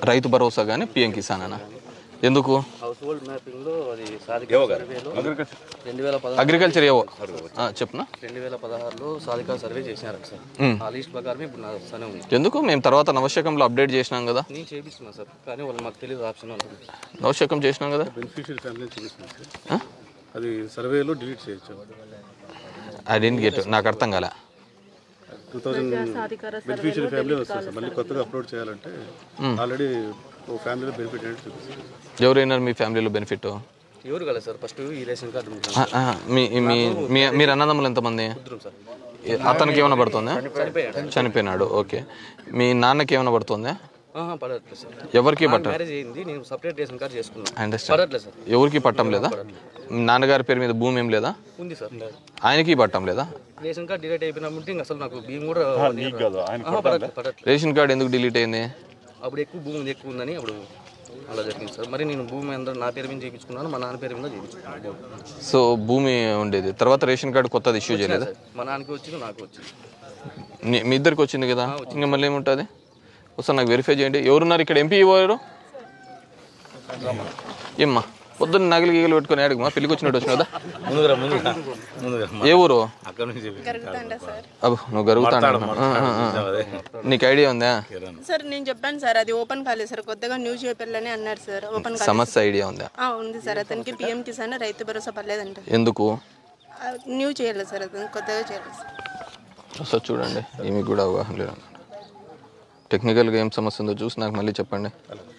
రైతు భరోసా కానీ పిఎం కిసాన్ అనా ఎందుకు హౌస్ హోల్డ్ మ్యాపింగ్ లో అది సాధికార సర్వేలో రెండు వేల పదహారు అగ్రికల్చర్ ఏవో ఆ, చెప్పునా రెండు వేల పదహారులో సాధికార సర్వే చేసినారు సార్ ఆ లిస్ట్ ప్రకారం ఇప్పుడు నా వస్తానే ఉంది ఎందుకు మేము తర్వాత నవశకంలో అప్డేట్ చేసినాం కదా నేను చేపిస్తున్నా సార్ కానీ వాళ్ళు మాకు తెలియదు ఆప్షన్ ఉంటుంది నవశకం చేసినాం కదా బెనిఫిషియరీ ఫ్యామిలీ చూపిస్తుంది సార్ ఆ? అది సర్వేలో డిలీట్ చేయొచ్చు ఐ డెంట్ గెట్ నాకు అర్థం కాలే టూ థౌజండ్ బెనిఫిషియరీ ఫ్యామిలీ వస్తుంది సార్ మళ్ళీ కొత్తగా అప్లోడ్ చేయాలంటే ఆల్రెడీ ఓ ఫ్యామిలీలో బెనిఫిట్ అనేది చూపిస్తుంది ఎవరైనా మీ ఫ్యామిలీలో బెనిఫిట్ ఎవరు కదా సార్ ఫస్ట్ ఈ రేషన్ కార్డు ఉంటుంది మీ మీ మీ- మీరు అన్నదమ్ములు ఎంతమంది ఇద్దరం సార్ ఏ- అతనికి ఏమైనా పడుతుందా చనిపోయాడు చనిపోయినాడు ఓకే మీ నాన్నకి ఏమైనా పడుతుందా ఆహా, పడట్లేదు సార్ ఎవరికి పట్ట మ్యారేజ్ అయింది నేను సపరేట్ రేషన్ కార్డు చేసుకున్నాను అండర్స్టాండ్ పడట్లేదు సార్ ఎవరికి పట్టం లేదా నాన్నగారి పేరు మీద భూమి ఏం లేదా ఉంది సార్ ఆయనకి పట్టం లేదా రేషన్ కార్డు డిలీట్ అయిపోయినప్పుడు ఇంకా అసలు నాకు భీమ్ కూడా ఆహా, పడట్లేదు పడట్లేదు రేషన్ కార్డు ఎందుకు డిలీట్ అయింది అప్పుడు ఎక్కువ భూమి ఉంది, ఎక్కువ ఉందని అప్పుడు అలా జరిగింది సార్ మరి నేను భూమి అందరూ నా పేరు మీద చేయించుకున్నాను మా నాన్న పేరు మీద చేయించుకున్నాను సో భూమి ఉండేది తర్వాత రేషన్ కార్డు కొత్తది ఇష్యూ చేయలేదు మా నాన్నకి వచ్చింది నాకు వచ్చింది నీ- మీ ఇద్దరికి వచ్చింది కదా ఇంకా మళ్ళీ ఏముంటుంది ఒకసారి నాకు వెరిఫై చేయండి ఎవరున్నారు ఇక్కడ ఎంపీ ఎవరు ఏమ్మా పొద్దున్న నగలు గీగలు పెట్టుకొని అడుగుమా పెళ్ళికి వచ్చినట్టు వచ్చిన కదా ముందుగా ముందుగా ముందుగా ఏ ఊరు అక్కడ నుంచి అబ్బో నువ్వు గరుగుతా నీకు ఐడియా ఉందా సార్ నేను చెప్పాను సార్ అది ఓపెన్ కాలేదు సార్ కొత్తగా న్యూస్ చేయాలని అన్నారు సార్ ఓపెన్ కాలేదు సమస్య ఐడియా ఉందా ఆ, ఉంది సార్ అతనికి పిఎం కిసాన్ రైతు భరోసా పర్లేదంట ఎందుకు ఆ, న్యూ చేయాలి సార్ అతను కొత్తగా చేయాలి సార్ ఒకసారి చూడండి ఏమి కూడా అవగాహన లేదు టెక్నికల్గా ఏం సమస్య ఉందో చూసి నాకు మళ్ళీ చెప్పండి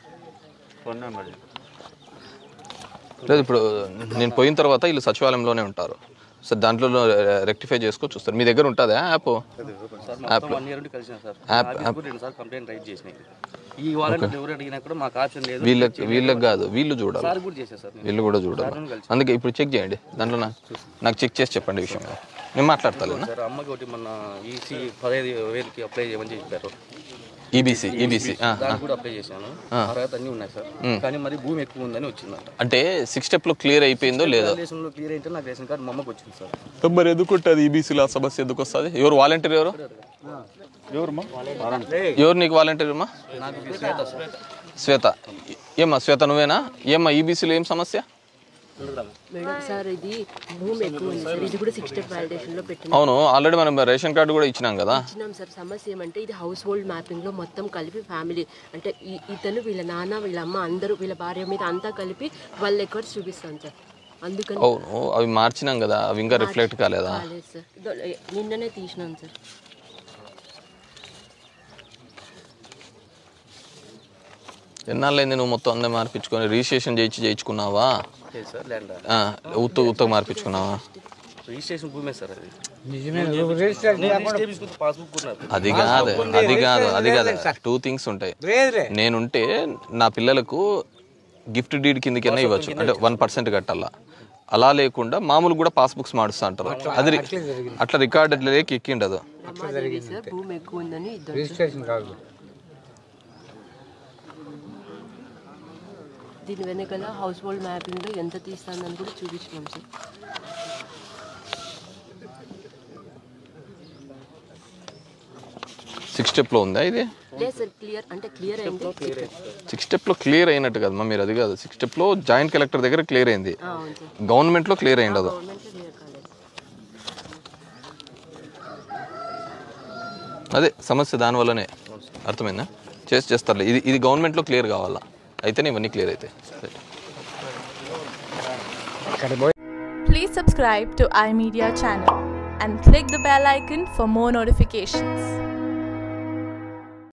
లేదు ఇప్పుడు నేను పోయిన తర్వాత వీళ్ళు సచివాలయంలోనే ఉంటారు సో దాంట్లో రెక్టిఫై చేసుకో చూస్తారు మీ దగ్గర ఉంటుందా యాప్ సార్ మొత్తం వన్ ఇయర్ నుండి కలిసిన సార్ నాకు రెండు సార్లు కంప్లైంట్ రైట్ చేసినాయి ఈ వాలంటీర్ ఎవరు అడిగినా కూడా మాకు ఆప్షన్ లేదు వీళ్ళకి వీళ్ళకి కాదు వీళ్ళు చూడాలి సార్ కూడా చేశాను సార్ నేను. వీళ్ళు కూడా చూడాలి అందుకే ఇప్పుడు చెక్ చేయండి దాంట్లో నాకు నాకు చెక్ చేసి చెప్పండి ఈ విషయం నేను మాట్లాడతాను సార్ అమ్మకి ఒకటి మొన్న ఈసీ పదహైదు వేలకి అప్లై చేయమని చెప్పారు ఈబీసీ ఈబీసీ దానికి కూడా అప్లై చేశాను అర్హత అన్నీ ఉన్నాయి సార్ కానీ మరి భూమి ఎక్కువ ఉందని వచ్చిందంట అంటే సిక్స్ స్టెప్లో క్లియర్ అయిపోయిందో లేదో రేషన్లో క్లియర్ అయితే నాకు రేషన్ కార్డు మా అమ్మకి వచ్చింది సార్ మరి ఎందుకు ఉంటుంది ఈబీసీలో ఆ సమస్య ఎందుకు వస్తుంది ఎవరు వాలంటీర్ ఎవరు ఎవరు నీకు వాలంటీర్ అమ్మా నాకు ఇది శ్వేత శ్వేత శ్వేత ఏమ్మా శ్వేత నువ్వేనా ఏమ్మా ఈబీసీలో ఏం సమస్య మేడం సార్ ఇది భూమి ఎక్కువ ఉంది సార్ ఇది కూడా సిక్స్ స్టెప్ వ్యాలిడేషన్ లో పెట్టినాం అవును ఆల్రెడీ మనం రేషన్ కార్డు కూడా ఇచ్చినాం కదా ఇచ్చినాం సార్ సమస్య ఏమంటే ఇది హౌస్ హోల్డ్ మ్యాపింగ్ లో మొత్తం కలిపి ఫ్యామిలీ అంటే ఈ- ఇతను వీళ్ళ నాన్న వీళ్ళ అమ్మ అందరూ వీళ్ళ భార్య మీద అంతా కలిపి వాళ్ళ ఎకర్స్ చూపిస్తాను సార్ అందుకని అవును అవి మార్చినాం కదా అవి ఇంకా రిఫ్లెక్ట్ కాలేదా కాలేదు సార్ ఇదో నిన్ననే తీసినాను సార్ ఎన్నాళ్ళైంది నువ్వు మొత్తం అందరం మార్పించుకొని రిజిస్ట్రేషన్ చేయించి చేయించుకున్నావా లేదు సార్ ల్యాండ్ ఆ, ఉత్త ఉత్తగా మార్పించుకున్నావా రిజిస్ట్రేషన్ భూమే సార్ అది రిజిస్టర్ పాస్బుక్ ఉన్నారు అది కాదు అది కాదు అది కాదు టూ థింగ్స్ ఉంటాయి నేనుంటే నా పిల్లలకు గిఫ్ట్ డీడ్ కిందకైనా ఇవ్వచ్చు అంటే వన్ పర్సెంట్ కట్టాలా అలా లేకుండా మామూలు కూడా పాస్బుక్స్ మారుస్తా అంటారు అది రి- అట్లా రికార్డ్ అట్లా లేక ఎక్కిండదు రమాదేవి సార్ భూమి ఎక్కువ ఉందని ఇద్దరు రిజిస్ట్రేషన్ కాదు దీని వెనకాల హౌస్ హోల్డ్ మ్యాపింగ్ లో ఎంత తీస్తానని కూడా చూపించినాం సార్ సిక్స్ స్టెప్లో ఉందా ఇది లేదు సార్ క్లియర్ అంటే క్లియర్ అయింది సిక్స్ స్టెప్లో క్లియర్ అయినట్టు కదమ్మా మీరు అది కాదు సిక్స్ స్టెప్లో జాయింట్ కలెక్టర్ దగ్గర క్లియర్ అయింది ఆ, అవును సార్ గవర్నమెంట్లో క్లియర్ అయ్యిండదు గవర్నమెంట్ క్లియర్ కాలేదు అదే సమస్య దానివల్లనే అర్థమైందా చేసి చేస్తారులే ఇది ఇది గవర్నమెంట్లో క్లియర్ కావాలా అయితేనే ఇవన్నీ క్లియర్ అవుతాయి Please subscribe to iMedia channel and click the bell icon for more notifications.